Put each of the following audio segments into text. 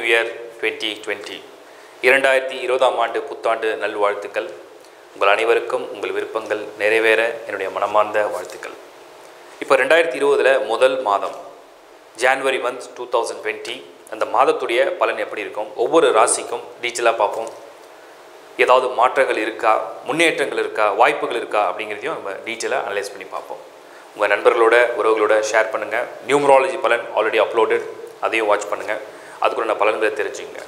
year twenty twenty இரண்டாயிரத்தி இருபதாம் ஆண்டு புத்தாண்டு நல்வாழ்த்துக்கள் உங்கள் அனைவருக்கும் உங்கள் விருப்பங்கள் நிறைவேற என்னுடைய மனமார்ந்த வாழ்த்துக்கள் இப்போ ரெண்டாயிரத்தி இருபதில் முதல் மாதம் January month two thousand twenty அந்த மாதத்துடைய பலன் எப்படி இருக்கும் ஒவ்வொரு ராசிக்கும் டீட்டெயிலாக பார்ப்போம் ஏதாவது மாற்றங்கள் இருக்கா முன்னேற்றங்கள் இருக்கா வாய்ப்புகள் இருக்கா அப்படிங்கிறதையும் நம்ம டீட்டெயிலாக அனலைஸ் பண்ணி பார்ப்போம் உங்கள் நண்பர்களோட உறவுகளோட ஷேர் பண்ணுங்கள் நியூமராலஜி பலன் ஆல்ரெடி அப்லோடட் அதையும் வாட்ச் பண்ணுங்கள் அதுக்குள்ள பலன்களை தெரிஞ்சுங்க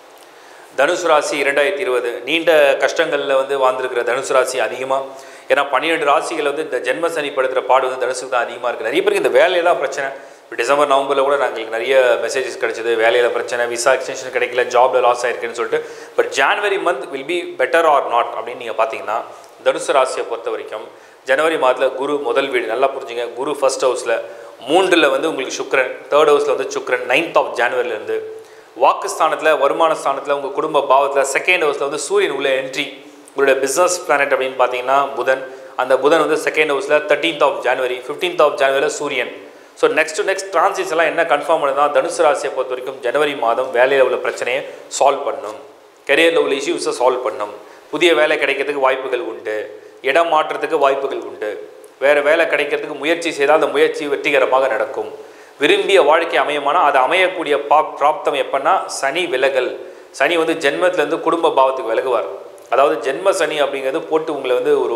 தனுசு ராசி இரண்டாயிரத்தி இருபது நீண்ட கஷ்டங்களில் வந்து வாழ்ந்திருக்கிற தனுசு ராசி அதிகமாக ஏன்னா பன்னிரெண்டு ராசிகள் வந்து இந்த ஜென்ம சனி படுத்துகிற பாடு வந்து தனுசுக்கு தான் அதிகமாக இருக்குது நிறைய பேருக்கு இந்த வேலையில தான் பிரச்சனை இப்போ டிசம்பர் நவம்பரில் கூட நாங்களுக்கு நிறைய மெசேஜஸ் கிடைச்சது வேலையில் பிரச்சனை விசா எக்ஸ்டென்ஷன் கிடைக்கல ஜாப்ல லாஸ் ஆயிருக்குன்னு சொல்லிட்டு but January month will be better or not அப்படின்னு நீங்கள் பார்த்தீங்கன்னா தனுசு ராசியை பொறுத்த வரைக்கும் ஜனவரி மாதத்தில் குரு முதல் வீடு நல்லா புரிஞ்சுங்க குரு ஃபர்ஸ்ட் ஹவுஸில் மூன்றில் வந்து உங்களுக்கு சுக்ரன் தேர்ட் ஹவுஸில் வந்து சுக்ரன் நைன்த் ஆஃப் ஜான்வரிலேருந்து வாக்குஸ்தானத்தில் வருமான ஸ்தானத்தில் உங்கள் குடும்ப பாவத்தில் செகண்ட் ஹவுஸில் வந்து சூரியன் உள்ள என்ட்ரி உங்களுடைய பிஸ்னஸ் பிளானட் அப்படின்னு பார்த்தீங்கன்னா புதன் அந்த புதன் வந்து செகண்ட் ஹவுஸில் thirteenth of January fifteenth of ஜான்வரியில் சூரியன் so next to next transits எல்லாம் என்ன கன்ஃபார்ம் பண்ணுதுன்னா தனுசு ராசியை பொறுத்த வரைக்கும் ஜனவரி மாதம் வேலையில் உள்ள பிரச்சனையை சால்வ் பண்ணும் கெரியரில் உள்ள இஷ்யூஸை சால்வ் பண்ணும் புதிய வேலை கிடைக்கிறதுக்கு வாய்ப்புகள் உண்டு இடம் மாற்றத்துக்கு வாய்ப்புகள் உண்டு வேறு வேலை கிடைக்கிறதுக்கு முயற்சி செய்தால் அந்த முயற்சி வெற்றிகரமாக நடக்கும் விரும்பிய வாழ்க்கை அமையுமானா அது அமையக்கூடிய பா பிராப்தம் எப்பன்னா சனி விலகல் சனி வந்து ஜென்மத்திலேருந்து குடும்ப பாவத்துக்கு விலகுவார் அதாவது ஜென்ம சனி அப்படிங்கிறது போட்டு உங்களை வந்து ஒரு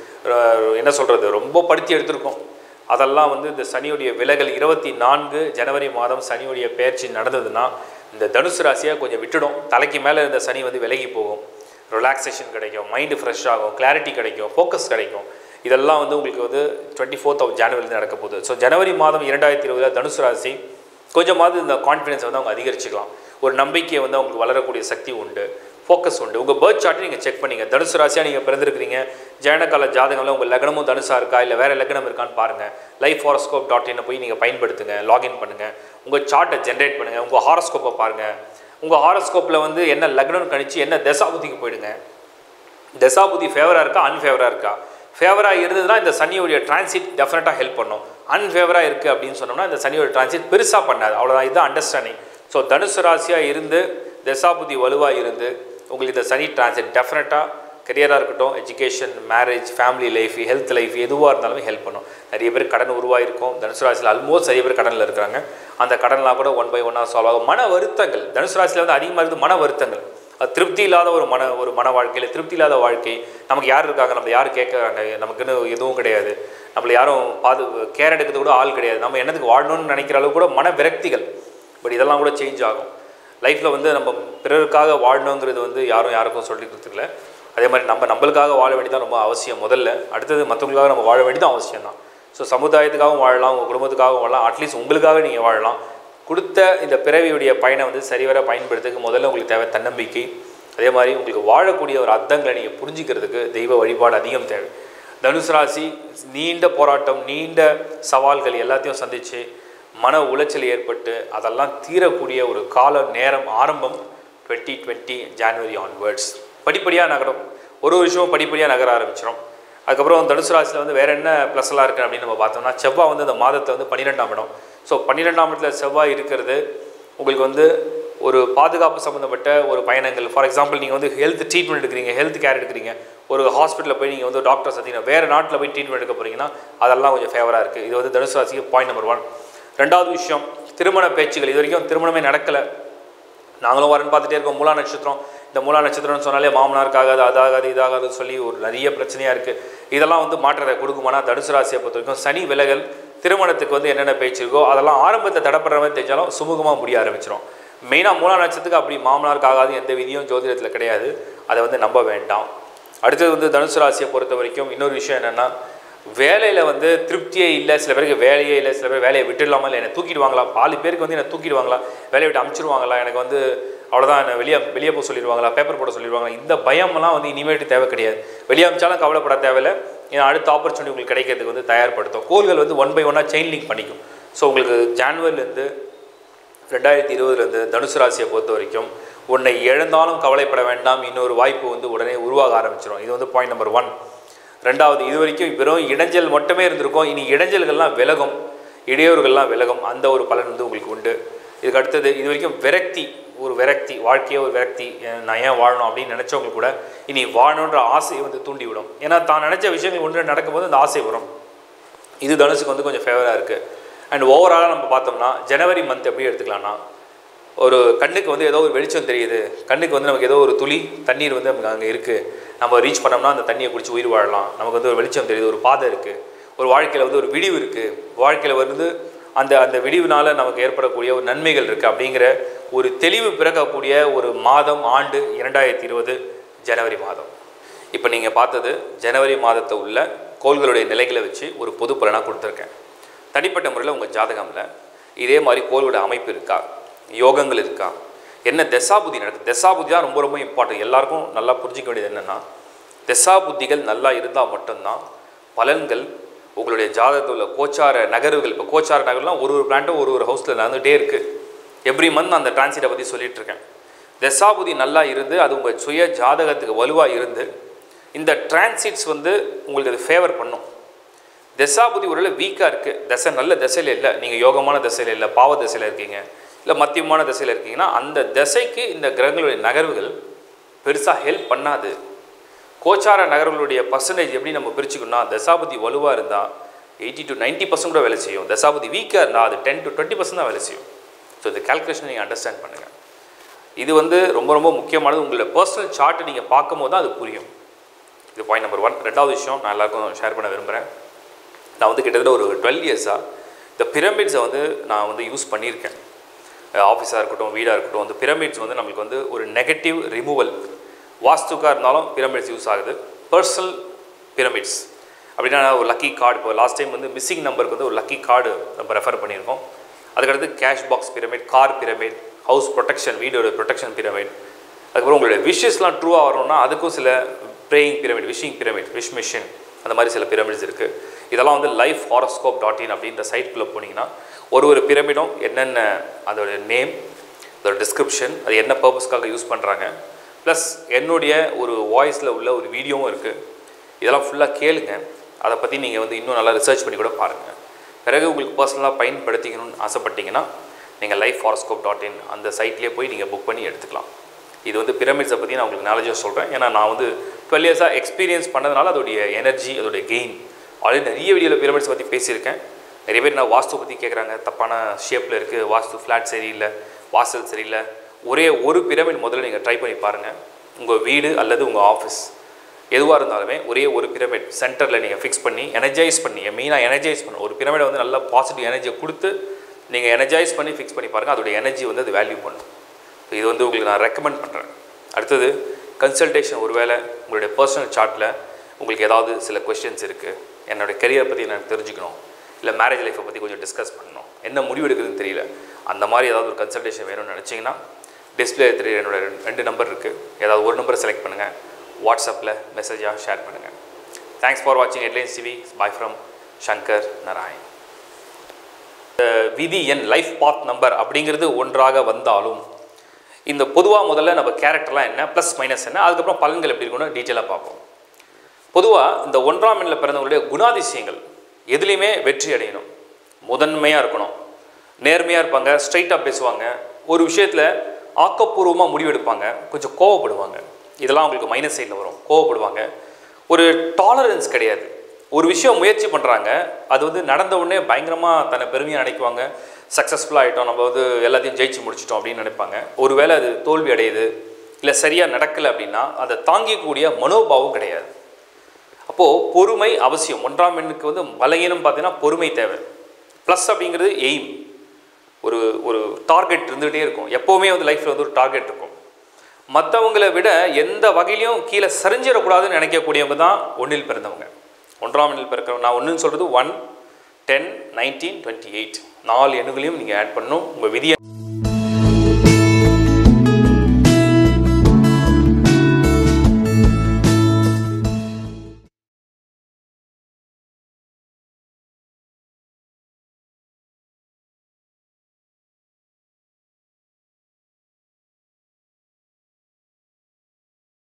அஹ், என்ன சொல்கிறது ரொம்ப படுத்தி எடுத்திருக்கோம் அதெல்லாம் வந்து இந்த சனியுடைய விலகல் இருபத்தி நான்கு ஜனவரி மாதம் சனியுடைய பெயர்ச்சி நடந்ததுன்னா இந்த தனுசு ராசியை கொஞ்சம் விட்டுடும் தலைக்கு மேலே இருந்த சனி வந்து விலகி போகும் ரிலாக்ஸேஷன் கிடைக்கும் மைண்டு ஃப்ரெஷ் ஆகும் கிளாரிட்டி கிடைக்கும் ஃபோக்கஸ் கிடைக்கும் இதெல்லாம் வந்து உங்களுக்கு வந்து டுவெண்ட்டி ஃபோர்த் ஆஃப் ஜனவரியில் நடக்க போகுது ஸோ ஜனவரி மாதம் இரண்டாயிரத்தி இருபதில் தனுசு ராசி கொஞ்சமாவது இந்த கான்ஃபிடன்ஸை வந்து அவங்க அதிகரிச்சுக்கலாம் ஒரு நம்பிக்கையை வந்து அவங்களுக்கு வளரக்கூடிய சக்தி உண்டு ஃபோக்கஸ் உண்டு உங்கள் பேர்த் சார்ட்டை நீங்கள் செக் பண்ணிங்க தனுசு ராசியாக நீங்கள் பிறந்திருக்கிறீங்க ஜனகால ஜாதகம்ல உங்கள் லக்னமும் தனுசா இருக்கா இல்லை வேறு லக்னம் இருக்கான்னு பாருங்கள் லைஃப் ஹாரோஸ்கோப் டாட் இன் போய் நீங்கள் பயன்படுத்துங்க லாகின் பண்ணுங்கள் உங்கள் சார்ட்டை ஜென்ரேட் பண்ணுங்கள் உங்கள் ஹாரோஸ்கோப்பை பாருங்கள் உங்கள் ஹாரோஸ்கோப்பில் வந்து என்ன லக்னம்னு கணிச்சு என்ன தசாபுத்திக்கு போயிடுங்க தசாபுத்தி ஃபேவராக இருக்கா அன்ஃபேவராக இருக்கா ஃபேவராக இருந்ததுன்னா இந்த சனியோடைய டிரான்சிட் டெஃபினட்டாக ஹெல்ப் பண்ணும் அன்ஃபேவராக இருக்குது அப்படின்னு சொன்னோம்னா இந்த சனியோட டிரான்சிட் பெருசாக பண்ணாது அவ்வளோதான் இதுதான் அண்டர்ஸ்டாண்டிங் ஸோ தனுசு ராசியாக இருந்து தசாபுத்தி வலுவாக இருந்து உங்களுக்கு இந்த சனி டிரான்சிட் டெஃபினட்டாக கெரியராக இருக்கட்டும் education marriage family life health life எதுவாக இருந்தாலுமே ஹெல்ப் பண்ணும் நிறைய பேர் கடன் உருவாயிருக்கும் தனுசு ராசியில் ஆல்மோஸ்ட் நிறைய பேர் கடனில் இருக்கிறாங்க அந்த கடன்லாம் கூட ஒன் பை ஒன்னாக சால்வ் ஆகும் மன வருத்தங்கள் தனுசு ராசியில் வந்து அதிகமாக இருக்குது மன வருத்தங்கள் அது திருப்தி இல்லாத ஒரு மன ஒரு மன வாழ்க்கையில் திருப்தி இல்லாத வாழ்க்கை நமக்கு யார் இருக்காங்க நம்ம யார் கேட்குறாங்க நமக்குன்னு எதுவும் கிடையாது நம்மளை யாரும் பாது கேர் எடுக்கிறது கூட ஆள் கிடையாது நம்ம என்னத்துக்கு வாழணும்னு நினைக்கிற அளவு கூட மன விரக்திகள் பட் இதெல்லாம் கூட சேஞ்ச் ஆகும் லைஃப்பில் வந்து நம்ம பிறருக்காக வாழணுங்கிறது வந்து யாரும் யாருக்கும் சொல்லி கொடுத்துக்கல அதே மாதிரி நம்ம நம்மளுக்காக வாழ வேண்டியதான் ரொம்ப அவசியம் முதல்ல அடுத்தது மற்றவங்களுக்காக நம்ம வாழ வேண்டியதும் அவசியம் தான் ஸோ சமுதாயத்துக்காகவும் வாழலாம் உங்கள் குடும்பத்துக்காகவும் வாழலாம் அட்லீஸ்ட் உங்களுக்காக நீங்கள் வாழலாம் கொடுத்த இந்த பிறவியுடைய பயனை வந்து சரிவர பயன்படுத்துறதுக்கு முதல்ல உங்களுக்கு தேவை தன்னம்பிக்கை அதே மாதிரி உங்களுக்கு வாழக்கூடிய ஒரு அர்த்தங்களை நீங்கள் புரிஞ்சுக்கிறதுக்கு தெய்வ வழிபாடு அதிகம் தேவை தனுசு ராசி நீண்ட போராட்டம் நீண்ட சவால்கள் எல்லாத்தையும் சந்தித்து மன உளைச்சல் ஏற்பட்டு அதெல்லாம் தீரக்கூடிய ஒரு கால நேரம் ஆரம்பம் டுவெண்ட்டி டுவெண்ட்டி ஜான்வரி ஆன்வேர்ட்ஸ் படிப்படியாக நகரும் ஒரு ஒரு விஷயமும் படிப்படியாக நகர ஆரம்பிச்சிடும் அதுக்கப்புறம் தனுசு ராசியில் வந்து வேறு என்ன ப்ளஸ் எல்லாம் இருக்குது அப்படின்னு நம்ம பார்த்தோம்னா செவ்வாய் வந்து இந்த மாதத்தை வந்து பன்னிரெண்டாம் இடம் ஸோ பன்னிரெண்டாம் இடத்துல செவ்வாய் இருக்கிறது உங்களுக்கு வந்து ஒரு பாதுகாப்பு சம்மந்தப்பட்ட ஒரு பயணங்கள் ஃபார் எக்ஸாம்பிள் நீங்கள் வந்து ஹெல்த் ட்ரீட்மெண்ட் எடுக்கிறீங்க ஹெல்த் கேர் எடுக்கிறீங்க ஒரு ஹாஸ்பிட்டலில் போய் நீங்கள் வந்து டாக்டர் சந்திங்கன்னா வேறு நாட்டில் போய் ட்ரீட்மெண்ட் எடுக்க போகிறீங்கன்னா அதெல்லாம் கொஞ்சம் ஃபேவராக இருக்குது இது வந்து தனுசு ராசிக்கு பாயிண்ட் நம்பர் ஒன் ரெண்டாவது விஷயம் திருமண பேச்சுகள் இது வரைக்கும் திருமணமே நடக்கலை நாங்களும் வரேன்னு பார்த்துட்டே இருக்கோம் மூலா நட்சத்திரம் இந்த மூலா நட்சத்திரம்னு சொன்னாலே மாமனாருக்கு ஆகாது அதாகாது இதாகாதுன்னு சொல்லி ஒரு நிறைய பிரச்சனையாக இருக்குது இதெல்லாம் வந்து மாற்றத்தை கொடுக்குமானா தனுசு ராசியை பொறுத்த வரைக்கும் சனி விலகல் திருமணத்துக்கு வந்து என்னென்ன பேச்சு இருக்கோ அதெல்லாம் ஆரம்பத்தை தடப்படுற மாதிரி தெரிஞ்சாலும் சுமூகமாக முடிய ஆரம்பிச்சிடும் மெயினாக மூலா நட்சத்திரத்துக்கு அப்படி மாமனாருக்கு ஆகாது எந்த விதியும் ஜோதிடத்தில் கிடையாது அதை வந்து நம்ப வேண்டாம் அடுத்தது வந்து தனுசு ராசியை பொறுத்த வரைக்கும் இன்னொரு விஷயம் என்னென்னா வேலையில் வந்து திருப்தியே இல்லை சில பேருக்கு வேலையே இல்லை சில பேர் வேலையை விட்டுடலாமா இல்லை என்னை தூக்கிடுவாங்களா பாதி பேருக்கு வந்து என்னை தூக்கிடுவாங்களா வேலையை விட்டு அமுச்சிடுவாங்களா எனக்கு வந்து அவ்வளோதான் என்னை வெளியே வெளியே போக சொல்லிடுவாங்களா பேப்பர் போட சொல்லிடுவாங்களா இந்த பயம்லாம் வந்து இனிமேட்டு தேவை கிடையாது வெளியே அமிச்சாலும் கவலைப்பட தேவையில்லை ஏன்னா அடுத்த ஆப்பர்ச்சுனிட்டி உங்களுக்கு கிடைக்கிறதுக்கு வந்து தயார்படுத்தும் கோள்கள் வந்து ஒன் பை ஒன்னாக செயின் லிங்க் பண்ணிக்கும் ஸோ உங்களுக்கு ஜான்வரிலேருந்து ரெண்டாயிரத்தி இருபதுலேருந்து தனுசு ராசியை பொறுத்த வரைக்கும் உன்னை இழந்தாலும் கவலைப்பட வேண்டாம் இன்னொரு வாய்ப்பு வந்து உடனே உருவாக ஆரம்பிச்சிடும் இது வந்து பாயிண்ட் நம்பர் ஒன் ரெண்டாவது இது வரைக்கும் வெறும் இடைஞ்சல் மட்டுமே இருந்திருக்கும் இனி இடைஞ்சல்கள்லாம் விலகும் இடையூறுகள்லாம் விலகும் அந்த ஒரு பலன் வந்து உங்களுக்கு உண்டு இதுக்கு அடுத்தது இது வரைக்கும் விரக்தி ஒரு விரக்தி வாழ்க்கையே ஒரு விரக்தி அஹ் நான் ஏன் வாழணும் அப்படின்னு நினச்சவங்க கூட இனி வாழணுன்ற ஆசையை வந்து தூண்டிவிடும் ஏன்னா தான் நினச்ச விஷயங்கள் ஒன்று நடக்கும்போது அந்த ஆசை வரும் இது தனுஷுக்கு வந்து கொஞ்சம் ஃபேவராக இருக்குது அண்ட் ஓவராலாக நம்ம பார்த்தோம்னா ஜனவரி மந்த் எப்படி எடுத்துக்கலாம்னா ஒரு கண்ணுக்கு வந்து ஏதோ ஒரு வெளிச்சம் தெரியுது கண்ணுக்கு வந்து நமக்கு ஏதோ ஒரு துளி தண்ணீர் வந்து நமக்கு அங்கே இருக்குது நம்ம ரீச் பண்ணோம்னா அந்த தண்ணியை குடிச்சு உயிர் வாழலாம் நமக்கு வந்து ஒரு வெளிச்சம் தெரியுது ஒரு பாதை இருக்குது ஒரு வாழ்க்கையில் வந்து ஒரு விடிவு இருக்குது வாழ்க்கையில் வந்து அந்த அந்த விடிவுனால நமக்கு ஏற்படக்கூடிய ஒரு நன்மைகள் இருக்குது அப்படிங்கிற ஒரு தெளிவு பிறக்கக்கூடிய ஒரு மாதம் ஆண்டு இரண்டாயிரத்தி இருபது ஜனவரி மாதம் இப்போ நீங்கள் பார்த்தது ஜனவரி மாதத்தை உள்ள கோள்களுடைய நிலைகளை வச்சு ஒரு பொது பலனாக கொடுத்துருக்கேன் தனிப்பட்ட முறையில் உங்கள் ஜாதகமில் இதே மாதிரி கோளோட அமைப்பு இருக்கா யோகங்கள் இருக்கா என்ன தசாபுத்தி நடக்குது தசாபுத்தி தான் ரொம்ப ரொம்ப இம்பார்ட்டன்ட் எல்லாருக்கும் நல்லா புரிஞ்சிக்க வேண்டியது என்னென்னா தசாபுத்திகள் நல்லா இருந்தால் மட்டும்தான் பலன்கள் உங்களுடைய ஜாதகத்தில் உள்ள கோச்சார நகர்வுகள் இப்போ கோச்சார நகர்லாம் ஒரு ஒரு பிளான்ட்டும் ஒரு ஒரு ஹவுஸில் நடந்துகிட்டே இருக்குது எவ்ரி மந்த் அந்த டிரான்சிட்டை பற்றி சொல்லிட்டு இருக்கேன் தசாபுதி நல்லா இருந்து அது உங்கள் சுய ஜாதகத்துக்கு வலுவாக இருந்து இந்த டிரான்சிட்ஸ் வந்து உங்களுக்கு அது ஃபேவர் பண்ணும் தசாபுதி ஒருவேளை வீக்காக இருக்குது தசை நல்ல தசையில் இல்லை நீங்கள் யோகமான தசையில் இல்லை பாவ தசையில் இருக்கீங்க இல்லை மத்தியமான தசையில் இருக்கீங்கன்னா அந்த தசைக்கு இந்த கிரகங்களுடைய நகர்வுகள் பெருசாக ஹெல்ப் பண்ணாது கோச்சார நகர்களுடைய பர்சன்டேஜ் எப்படி நம்ம பிரிச்சுக்கணும்னா தசாபதி வலுவாக இருந்தால் எயிட்டி டு நைன்ட்டி பர்சன்ட் கூட வேலை செய்யும் தசாபதி வீக்காக இருந்தால் அது டென் டு டுவெண்ட்டி பர்சன்ட் தான் வேலை செய்யும் ஸோ இந்த கால்குலேஷன் நீங்கள் அண்டர்ஸ்டாண்ட் பண்ணுங்கள் இது வந்து ரொம்ப ரொம்ப முக்கியமானது உங்களோட பர்சனல் சார்ட்டை நீங்கள் பார்க்கும்போது தான் அது புரியும் இது பாயிண்ட் நம்பர் ஒன் ரெண்டாவது விஷயம் நான் எல்லாருக்கும் ஷேர் பண்ண விரும்புகிறேன் நான் வந்து கிட்டத்தட்ட ஒரு டுவெல் இயர்ஸாக இந்த பிரமிட்ஸை வந்து நான் வந்து யூஸ் பண்ணியிருக்கேன் ஆஃபீஸாக இருக்கட்டும் வீடாக இருக்கட்டும் அந்த பிரமிட்ஸ் வந்து நம்மளுக்கு வந்து ஒரு நெகட்டிவ் ரிமூவல் வாஸ்துக்காக இருந்தாலும் பிரமிட்ஸ் யூஸ் ஆகுது பர்சனல் பிரமிட்ஸ் அப்படின்னா ஒரு லக்கி கார்டு இப்போ லாஸ்ட் டைம் வந்து மிஸ்ஸிங் நம்பருக்கு வந்து ஒரு லக்கி கார்டு நம்ம ரெஃபர் பண்ணியிருக்கோம் அதுக்கடுத்து cash box pyramid car pyramid house protection வீடோட ப்ரொடெக்ஷன் பிரமிட் அதுக்கப்புறம் உங்களுடைய விஷஸ்லாம் ட்ரூவாக வரணும்னா அதுக்கும் சில praying pyramid wishing pyramid wish machine அந்த மாதிரி சில பிரமிட்ஸ் இருக்குது இதெல்லாம் வந்து லைஃப் ஹாரோஸ்கோப் டாட் இன் அப்படின்ற சைட்குள்ளே போனீங்கன்னா ஒரு ஒரு பிரமிடும் என்னென்ன அதோட நேம் அதோட டிஸ்கிரிப்ஷன் அது என்ன பர்பஸ்க்காக யூஸ் பண்ணுறாங்க ப்ளஸ் என்னுடைய ஒரு வாய்ஸில் உள்ள ஒரு வீடியோவும் இருக்குது இதெல்லாம் ஃபுல்லாக கேளுங்க அதை பற்றி நீங்கள் வந்து இன்னும் நல்லா ரிசர்ச் பண்ணி கூட பாருங்கள் பிறகு உங்களுக்கு பர்சனலாக பயன்படுத்திக்கணும்னு ஆசைப்பட்டீங்கன்னா நீங்கள் லைஃப் ஹாரோஸ்கோப் டாட் இன் அந்த சைட்லேயே போய் நீங்கள் புக் பண்ணி எடுத்துக்கலாம் இது வந்து பிரமிட்ஸை பற்றி நான் உங்களுக்கு நாலேஜாக சொல்கிறேன் ஏன்னா நான் வந்து டுவெல் இயர்ஸாக எக்ஸ்பீரியன்ஸ் பண்ணதுனால அதோடைய எனர்ஜி அதோடைய கெயின் ஆல்ரெடி நிறைய வீடியோவில் பிரமிட்ஸ் பற்றி பேசியிருக்கேன் நிறைய பேர் நான் வாஸ்து பற்றி கேட்குறாங்க தப்பான ஷேப்பில் இருக்குது வாஸ்து ஃப்ளாட் சரியில்லை வாசல் சரியில்லை ஒரே ஒரு பிரமிட் முதல்ல நீங்கள் ட்ரை பண்ணி பாருங்கள் உங்கள் வீடு அல்லது உங்கள் ஆஃபீஸ் எதுவாக இருந்தாலுமே ஒரே ஒரு பிரமிட் சென்டரில் நீங்கள் ஃபிக்ஸ் பண்ணி எனர்ஜைஸ் பண்ணி மெயினாக எனர்ஜைஸ் பண்ணணும் ஒரு பிரமிடை வந்து நல்லா பாசிட்டிவ் எனர்ஜியை கொடுத்து நீங்கள் எனர்ஜைஸ் பண்ணி ஃபிக்ஸ் பண்ணி பாருங்கள் அதோடைய எனர்ஜி வந்து அது வேல்யூ பண்ணும் ஸோ இது வந்து உங்களுக்கு நான் ரெக்கமெண்ட் பண்ணுறேன் அடுத்தது கன்சல்டேஷன் ஒருவேளை உங்களுடைய பர்சனல் சார்ட்டில் உங்களுக்கு ஏதாவது சில கொஷின்ஸ் இருக்குது என்னோடய கெரியரை பற்றி எனக்கு தெரிஞ்சுக்கணும் இல்லை மேரேஜ் லைஃப்பை பற்றி கொஞ்சம் டிஸ்கஸ் பண்ணணும் என்ன முடிவு எடுக்குதுன்னு தெரியல அந்த மாதிரி ஏதாவது ஒரு கன்சல்டேஷன் வேணும்னு நினச்சிங்கன்னா டிஸ்பிளே தெரிய என்னோட ரெண்டு- ரெண்டு நம்பர் இருக்குது ஏதாவது ஒரு நம்பரை செலக்ட் பண்ணுங்கள் வாட்ஸ்அப்பில் மெசேஜாக ஷேர் பண்ணுங்கள் தேங்க்ஸ் ஃபார் வாட்சிங் headlines TV bye from Shankar Narayan விதி எண் லைஃப் பாத் நம்பர் அப்படிங்கிறது ஒன்றாக வந்தாலும் இந்த பொதுவாக முதல்ல நம்ம கேரக்டர்லாம் என்ன ப்ளஸ் மைனஸ் என்ன அதுக்கப்புறம் பலன்கள் எப்படி இருக்கும்னு டீட்டெயிலாக பார்ப்போம் பொதுவாக இந்த ஒன்றாம் எண்ணில் பிறந்தவங்களுடைய குணாதிசயங்கள் எதுலேயுமே வெற்றி அடையணும் முதன்மையாக இருக்கணும் நேர்மையாக இருப்பாங்க ஸ்ட்ரைட்டாக பேசுவாங்க ஒரு விஷயத்தில் ஆக்கப்பூர்வமாக முடிவெடுப்பாங்க கொஞ்சம் கோவப்படுவாங்க இதெல்லாம் அவங்களுக்கு மைனஸ் சைடில் வரும் கோவப்படுவாங்க ஒரு டாலரன்ஸ் கிடையாது ஒரு விஷயம் முயற்சி பண்ணுறாங்க அது வந்து நடந்த உடனே பயங்கரமாக தன்னை பெருமையாக நினைக்குவாங்க சக்ஸஸ்ஃபுல்லாக ஆகிட்டோம் நம்ம வந்து எல்லாத்தையும் ஜெயிச்சு முடிச்சிட்டோம் அப்படின்னு நினைப்பாங்க ஒருவேளை அது தோல்வி அடையுது இல்லை சரியாக நடக்கலை அப்படின்னா அதை தாங்கிக்கூடிய மனோபாவம் கிடையாது அப்போது பொறுமை அவசியம் ஒன்றாம் எண்ணுக்கு வந்து பலகீனம் பார்த்தீங்கன்னா பொறுமை தேவை ப்ளஸ் அப்படிங்கிறது எய்ம் ஒரு ஒரு டார்கெட் இருந்துகிட்டே இருக்கும் எப்போவுமே வந்து லைஃப்பில் வந்து ஒரு டார்கெட் இருக்கும் மற்றவங்களை விட எந்த வகையிலையும் கீழே சரிஞ்சிடக்கூடாதுன்னு நினைக்கக்கூடியவங்க தான் ஒன்றில் பிறந்தவங்க ஒன்றாம் எண்ணில் பிறக்கிறவங்க நான் ஒன்றுன்னு சொல்கிறது one ten nineteen twenty eight நாலு எண்ணுகளையும் நீங்கள் ஆட் பண்ணணும் உங்கள் விதியை